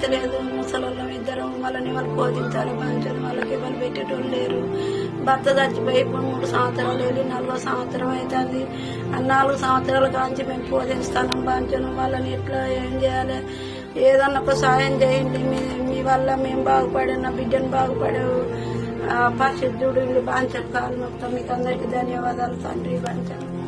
లేదు ముసలోళ్ళం ఇద్దరం వాళ్ళని వాళ్ళు పోదించాలి బాంచలు వాళ్ళకి వాళ్ళు పెట్టేటోళ్ళు లేరు భర్త చచ్చిపోయి ఇప్పుడు మూడు సంవత్సరాలు వెళ్ళి నలభై సంవత్సరం అవుతుంది ఆ నాలుగు సంవత్సరాల కాంచి మేము పోషిస్తాను బాంచను వాళ్ళని ఎట్లా ఏం చేయాలి ఏదన్నా ఒక సాయం చేయండి మీ మీ వల్ల మేము బాగుపడే నా బిడ్డను బాగుపడే పరిశుద్ధుడు బాంచలు కాలు మొత్తం మీకు అందరికీ ధన్యవాదాలు తండ్రి బాంచలు